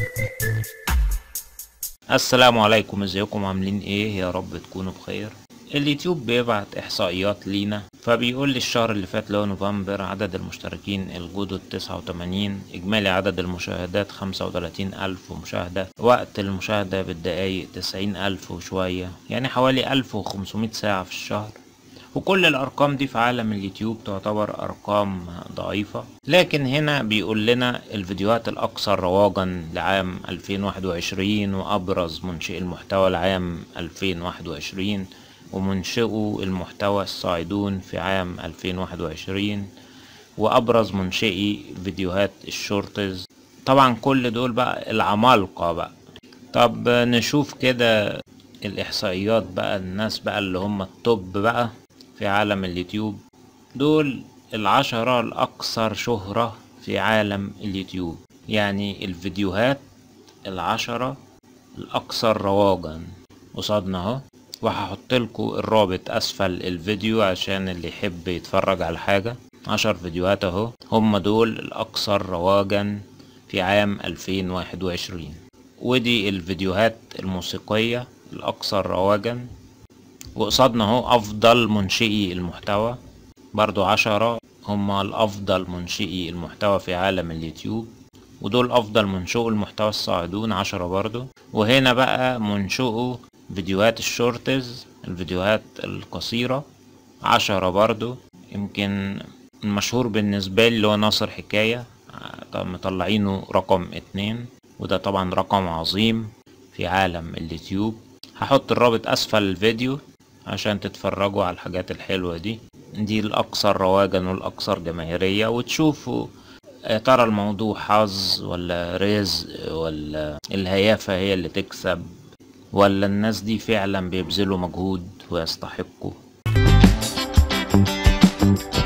السلام عليكم ازيكم عاملين ايه يا رب تكونوا بخير اليوتيوب بيبعت احصائيات لينا فبيقول لي الشهر اللي فات اللي هو نوفمبر عدد المشتركين الجدد 89 اجمالي عدد المشاهدات 35 الف مشاهدة وقت المشاهدة بالدقايق 90 الف وشوية يعني حوالي 1500 ساعة في الشهر وكل الارقام دي في عالم اليوتيوب تعتبر ارقام ضعيفة لكن هنا بيقول لنا الفيديوهات الاكثر رواجا لعام 2021 وابرز منشئ المحتوى لعام 2021 ومنشئو المحتوى الصاعدون في عام 2021 وابرز منشئي فيديوهات الشورتز طبعا كل دول بقى العمالقة بقى طب نشوف كده الاحصائيات بقى الناس بقى اللي هم التوب بقى في عالم اليوتيوب دول العشرة الأكثر شهرة في عالم اليوتيوب يعني الفيديوهات العشرة الأكثر رواجا قصادنا اهو وهحط لكم الرابط أسفل الفيديو عشان اللي يحب يتفرج على حاجة عشر فيديوهات اهو هم دول الأكثر رواجا في عام 2021 ودي الفيديوهات الموسيقية الأكثر رواجا وقصادنا اهو افضل منشئي المحتوى برضو عشرة هما الافضل منشئي المحتوى في عالم اليوتيوب ودول افضل منشئوا المحتوى الصاعدون عشرة برضو وهنا بقى منشئوا فيديوهات الشورتز الفيديوهات القصيرة عشرة برضو يمكن المشهور بالنسبة لي اللي هو ناصر حكاية مطلعينه رقم اتنين وده طبعا رقم عظيم في عالم اليوتيوب هحط الرابط اسفل الفيديو عشان تتفرجوا على الحاجات الحلوة دي دي الأكثر رواجا والأكثر جماهيرية وتشوفوا يا ترى الموضوع حظ ولا رزق ولا الهيافة هي اللي تكسب ولا الناس دي فعلا بيبذلوا مجهود ويستحقوا